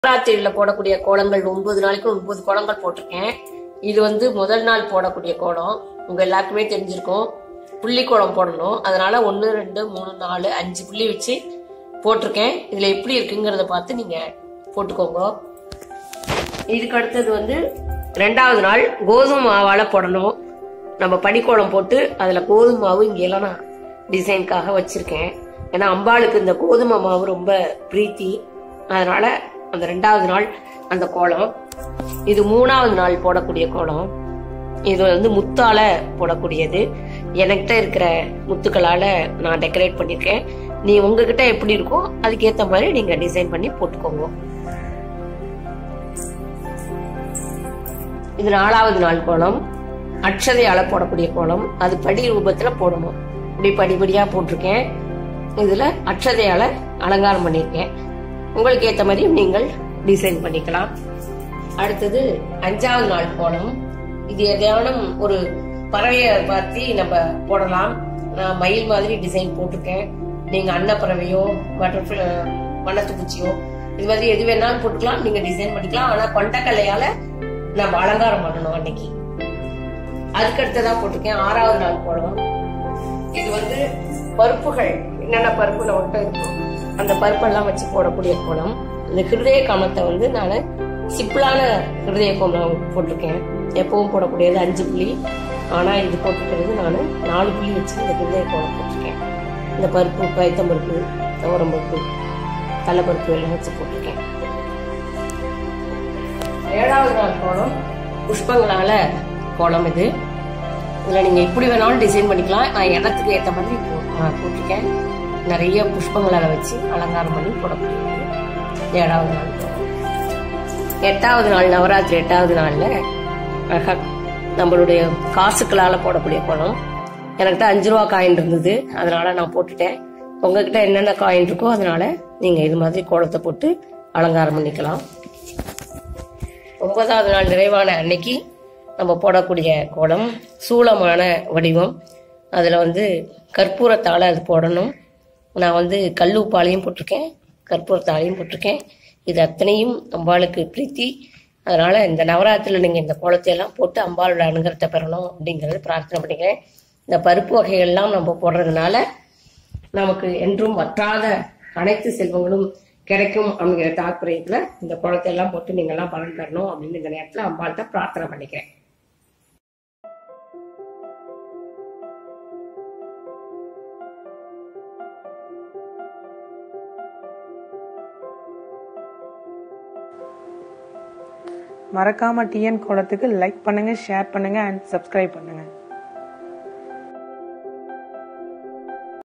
நவராத்திரியில போடக்கூடிய கோலங்கள் ஒன்பது நாளைக்கு ஒன்பது கோலங்கள் போட்டிருக்கேன் இது வந்து முதல் நாள் போடக்கூடிய கோலம் உங்க எல்லாருக்குமே தெரிஞ்சிருக்கும் புள்ளி கோலம் போடணும் அதனால ஒன்று ரெண்டு மூணு நாலு அஞ்சு புள்ளி வச்சு போட்டிருக்கேன் இதுல எப்படி இருக்குங்கிறத பார்த்து நீங்க போட்டுக்கோங்க இதுக்கு அடுத்தது வந்து ரெண்டாவது நாள் கோதுமை மாவால போடணும் நம்ம படிக்கோலம் போட்டு அதுல கோதுமை மாவு இங்க எல்லாம் நான் டிசைனுக்காக வச்சிருக்கேன் ஏன்னா அம்பாளுக்கு இந்த கோதுமை மாவு ரொம்ப பிரீத்தி அதனால அந்த ரெண்டாவது நாள் அந்த கோலம் இது மூணாவது நாள் போடக்கூடிய கோலம் இது வந்து முத்தால போடக்கூடியது என்கிட்ட இருக்கிற முத்துக்களால நான் டெக்கரேட் பண்ணிருக்கேன் நீ உங்ககிட்ட எப்படி இருக்கோ அதுக்கேத்த மாதிரி நீங்க டிசைன் பண்ணி போட்டுக்கோங்க இது நாலாவது நாள் கோலம் அக்ஷதையால போடக்கூடிய கோலம் அது படி ரூபத்துல போடணும் இப்படி படிப்படியா போட்டிருக்கேன் இதுல அக்ஷதையால அலங்காரம் பண்ணிருக்கேன் உங்களுக்கு ஏத்த மாதிரி நீங்கள் டிசைன் பண்ணிக்கலாம் அடுத்தது அஞ்சாவது நாள் கோலம் இது எதையானும் ஒரு பறவையை பார்த்து நம்ம போடலாம் நான் மயில் மாதிரி டிசைன் போட்டிருக்கேன் நீங்க அன்னப்பறவையோ பட்டர்ஃபிளை வண்ணத்து பூச்சியோ இது மாதிரி எது வேணாலும் போட்டுக்கலாம் நீங்க டிசைன் பண்ணிக்கலாம் ஆனா கொண்டக்கல்லையால நம்ம அலங்காரம் பண்ணணும் அன்னைக்கு அதுக்கு அடுத்ததா போட்டிருக்கேன் ஆறாவது நாள் கோலம் இது வந்து பருப்புகள் என்னென்ன பருப்பு நம்மகிட்ட இருக்கும் அந்த பருப்பெல்லாம் வச்சு போடக்கூடிய கோலம் இந்த ஹிருதய காமத்தை வந்து நான் சிம்பிளான ஹிருதய கோலம் போட்டிருக்கேன் எப்பவும் போடக்கூடியது அஞ்சு புள்ளி ஆனா இது போட்டிருக்கிறது நான் நாலு புள்ளி வச்சு இந்த ஹிருதய கோலம் போட்டிருக்கேன் இந்த பருப்பு பயத்தம் பருப்பு துவரம் பருப்பு கடலப்பருப்பு எல்லாம் வச்சு போட்டிருக்கேன் ஏழாவது நாள் கோலம் புஷ்பங்களால கோலம் இது இதுல நீங்க எப்படி வேணாலும் டிசைன் பண்ணிக்கலாம் நான் இடத்துக்கு ஏத்த மாதிரி போ- நான் போட்டிருக்கேன் நிறைய புஷ்பங்களை வச்சு அலங்காரம் பண்ணி போடக்கூடியது ஏழாவது நாள் கோலம். எட்டாவது நாள் நவராத்திரி எட்டாவது நாள்ல அழகா நம்மளுடைய காசுக்களால போடக்கூடிய கோலம் என்கிட்ட அஞ்சு ரூபா காயின் இருந்தது அதனால நான் போட்டுட்டேன் உங்ககிட்ட என்னென்ன காயின் இருக்கோ அதனால நீங்க இது மாதிரி கோலத்தை போட்டு அலங்காரம் பண்ணிக்கலாம் ஒன்பதாவது நாள் நிறைவான அன்னைக்கு நம்ம போடக்கூடிய கோலம் சூளமான வடிவம் அதில் வந்து கற்பூரத்தால் அது போடணும் நான் வந்து கல்லுப்பாலையும் போட்டிருக்கேன் கற்பூரத்தாலையும் போட்டிருக்கேன் இது அத்தனையும் அம்பாளுக்கு பிரீத்தி அதனால இந்த நவராத்திரியில் நீங்கள் இந்த கோலத்தை எல்லாம் போட்டு அம்பாளோட அனுகிரகத்தை பெறணும் அப்படிங்கறது பிரார்த்தனை பண்ணிக்கிறேன் இந்த பருப்பு வகைகள்லாம் நம்ம போடுறதுனால நமக்கு என்றும் வற்றாத அனைத்து செல்வங்களும் கிடைக்கும் அப்படிங்கிற தாற்பயத்துல இந்த குளத்தை எல்லாம் போட்டு நீங்க எல்லாம் பலன் பெறணும் அப்படின்னு இந்த நேரத்துல அம்பாள்கிட்ட பிரார்த்தனை பண்ணிக்கிறேன் மறக்காம டிஎன் கோலத்துக்கு லைக் பண்ணுங்க ஷேர் பண்ணுங்க அண்ட் சப்ஸ்கிரைப் பண்ணுங்க